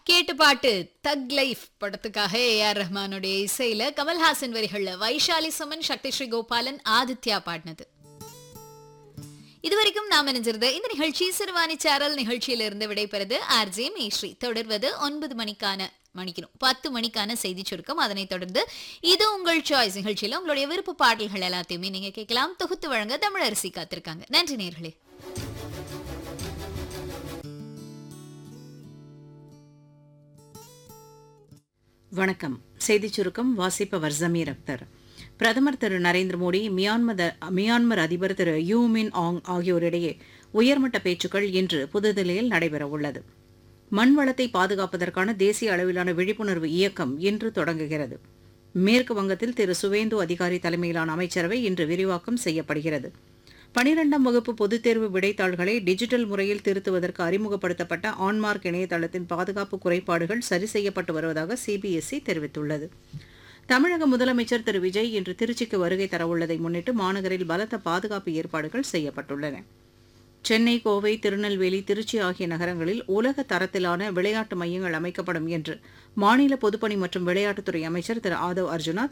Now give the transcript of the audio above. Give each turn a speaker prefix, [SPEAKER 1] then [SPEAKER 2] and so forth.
[SPEAKER 1] கேட்டு பாட்டு தக் லைஃப் படத்துக்காக ஏ ஆர் ரஹ்மானுடைய இசையில கமல்ஹாசன் வரிகள்ல வைஷாலி சுமன் சக்தி ஸ்ரீ கோபாலன் ஆதித்யா பாடினது இதுவரைக்கும் நாம் நினைஞ்சிருந்த இந்த நிகழ்ச்சி சிறுவாணி சேரல் நிகழ்ச்சியிலிருந்து விடைபெறுது ஆர்ஜே மேஸ்ரீ தொடர்வது ஒன்பது மணிக்கான மணிக்கணும் பத்து மணிக்கான செய்தி சுருக்கம் அதனைத் தொடர்ந்து இது உங்கள் சாய்ஸ் நிகழ்ச்சியில உங்களுடைய விருப்ப பாடல்கள் எல்லாத்தையுமே நீங்க கேட்கலாம் தொகுத்து வழங்க தமிழரசி காத்திருக்காங்க நன்றி நேர்களே
[SPEAKER 2] வணக்கம் செய்திச் சுருக்கம் வாசிப்பவர் ஜமீர் அக்தர் பிரதமர் திரு நரேந்திர மோடி மியான்மர் மியான்மர் அதிபர் திரு யூ மின் ஆங் ஆகியோரிடையே உயர்மட்ட பேச்சுக்கள் இன்று புதுதில்லியில் நடைபெறவுள்ளது மண் வளத்தை பாதுகாப்பதற்கான தேசிய அளவிலான விழிப்புணர்வு இயக்கம் இன்று தொடங்குகிறது மேற்கு வங்கத்தில் திரு சுவேந்து அதிகாரி தலைமையிலான அமைச்சரவை இன்று விரிவாக்கம் செய்யப்படுகிறது பனிரெண்டாம் வகுப்பு பொதுத் தேர்வு விடைத்தாள்களை டிஜிட்டல் முறையில் திருத்துவதற்கு அறிமுகப்படுத்தப்பட்ட ஆன்மார்க் இணையதளத்தின் பாதுகாப்பு குறைபாடுகள் சரி செய்யப்பட்டு வருவதாக சிபிஎஸ்இ தெரிவித்துள்ளது தமிழக முதலமைச்சர் திரு விஜய் இன்று திருச்சிக்கு வருகை தரவுள்ளதை முன்னிட்டு மாநகரில் பலத்த பாதுகாப்பு ஏற்பாடுகள் செய்யப்பட்டுள்ளன சென்னை கோவை திருநெல்வேலி திருச்சி ஆகிய நகரங்களில் உலக தரத்திலான விளையாட்டு மையங்கள் அமைக்கப்படும் என்று மாநில பொதுப்பணி மற்றும் விளையாட்டுத்துறை அமைச்சர் திரு ஆதவ் அர்ஜுனா